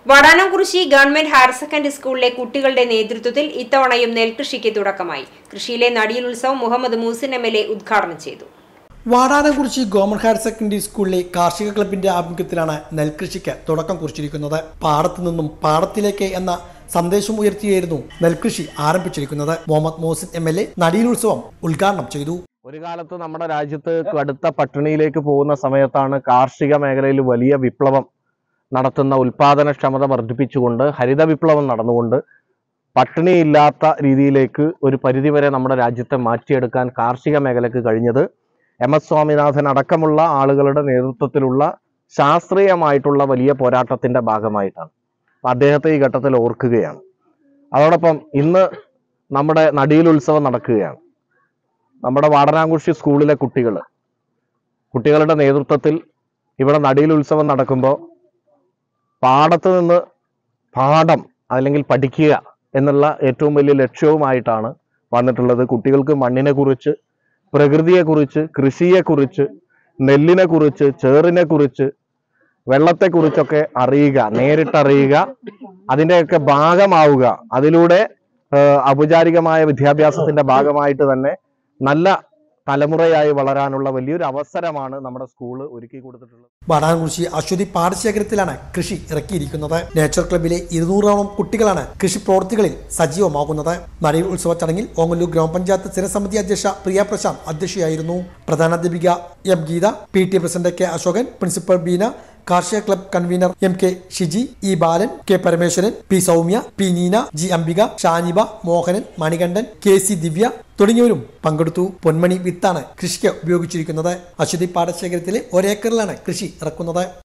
വടാനംകുറിശി government higher secondary സ്കൂളിലെ കുട്ടികളുടെ നേതൃത്വത്തിൽ ഇത്തവണയും നെൽകൃഷിക്ക് തുടക്കമായി കൃഷിയിലെ നടിയിൽ ഉത്സവം Muhammad Muhsin M L A ഉദ്ഘാടനം ചെയ്തു വാടാനംകുറിശി ഗവൺമെന്റ് ഹയർ സെക്കൻഡറി സ്കൂളിലെ കാർഷിക ക്ലബിന്റെ ആഭിമുഖ്യത്തിലാണ് നെൽകൃഷിക്ക് തുടക്കം കുറിച്ചിരിക്കുന്നത് പാടത്തു നിന്നും പാടത്തിലേക്ക് എന്ന സന്ദേശം ഉയർത്തിയായിരുന്നു നെൽകൃഷി ആരംഭിച്ചിരിക്കുന്നത് Muhammad Mohsin M L A നടിയിലുത്സവം ഉദ്ഘാടനം ചെയ്തു ഒരു കാലത്ത് നമ്മുടെ രാജ്യത്ത് കടുത്ത പട്ടിണിയിലേക്ക് പോകുന്ന സമയത്താണ് കാർഷിക മേഖലയിൽ വലിയ വിപ്ലവം നടത്തുന്ന ഉൽപാദനക്ഷമത വർദ്ധിപ്പിച്ചുകൊണ്ട് ഹരിത വിപ്ലവം നടന്നുകൊണ്ട് പട്ടിണിയില്ലാത്ത രീതിയിലേക്ക് ഒരു പരിധിവരെ നമ്മുടെ രാജ്യത്തെ മാറ്റിയെടുക്കാൻ കാർഷിക മേഖലയ്ക്ക് കഴിഞ്ഞത് എം എസ് സ്വാമിനാഥൻ അടക്കമുള്ള ആളുകളുടെ നേതൃത്വത്തിലുള്ള ശാസ്ത്രീയമായിട്ടുള്ള വലിയ പോരാട്ടത്തിന്റെ ഭാഗമായിട്ടാണ് അപ്പൊ അദ്ദേഹത്തെ ഈ ഘട്ടത്തിൽ ഓർക്കുകയാണ് അതോടൊപ്പം ഇന്ന് നമ്മുടെ നടിയിൽ ഉത്സവം നടക്കുകയാണ് നമ്മുടെ വാടനാങ്കുറിശി സ്കൂളിലെ കുട്ടികൾ കുട്ടികളുടെ നേതൃത്വത്തിൽ ഇവിടെ നടിയിൽ ഉത്സവം നടക്കുമ്പോൾ പാടത്ത് നിന്ന് പാഠം അല്ലെങ്കിൽ പഠിക്കുക എന്നുള്ള ഏറ്റവും വലിയ ലക്ഷ്യവുമായിട്ടാണ് വന്നിട്ടുള്ളത് കുട്ടികൾക്ക് മണ്ണിനെ കുറിച്ച് പ്രകൃതിയെക്കുറിച്ച് കൃഷിയെക്കുറിച്ച് നെല്ലിനെ കുറിച്ച് ചേറിനെ കുറിച്ച് വെള്ളത്തെക്കുറിച്ചൊക്കെ അറിയുക നേരിട്ടറിയുക അതിൻ്റെയൊക്കെ ഭാഗമാവുക അതിലൂടെ ഏഹ്, ഔപചാരികമായ വിദ്യാഭ്യാസത്തിന്റെ ഭാഗമായിട്ട് തന്നെ നല്ല തലമുറയായി വളരാനുള്ള വലിയൊരു അവസരമാണ് നമ്മുടെ സ്കൂള് ഒരുക്കി കൊടുത്തിട്ടുള്ളത് വാടാനംകുറിശി അശ്വതി പാടശേഖരത്തിലാണ് കൃഷി ഇറക്കിയിരിക്കുന്നത് നേച്ചർ ക്ലബിലെ ഇരുന്നൂറോളം കുട്ടികളാണ് കൃഷി പ്രവൃത്തികളിൽ സജീവമാകുന്നത് നടിയിൽ ഉത്സവ ചടങ്ങിൽ ഓങ്ങല്ലൂർ ഗ്രാമപഞ്ചായത്ത് സ്ഥിരസമിതി അധ്യക്ഷ പ്രിയ പ്രശാന്ത് അധ്യക്ഷയായിരുന്നു പ്രധാനാധ്യാപിക M Geetha P T president K Ashokan principal Beena കാർഷിക club convener M K Shiji E Balan K Parameswaran P Soumya P Neena G Ambika Shaniba Mohanan Manikandan K C Divya തുടങ്ങിയവരും പങ്കെടുത്തു പൊന്മണി വിത്താണ് കൃഷിക്ക് ഉപയോഗിച്ചിരിക്കുന്നത് അശ്വതി പാടശേഖരത്തിലെ ഒരേക്കറിലാണ് കൃഷി ഇറക്കുന്നത്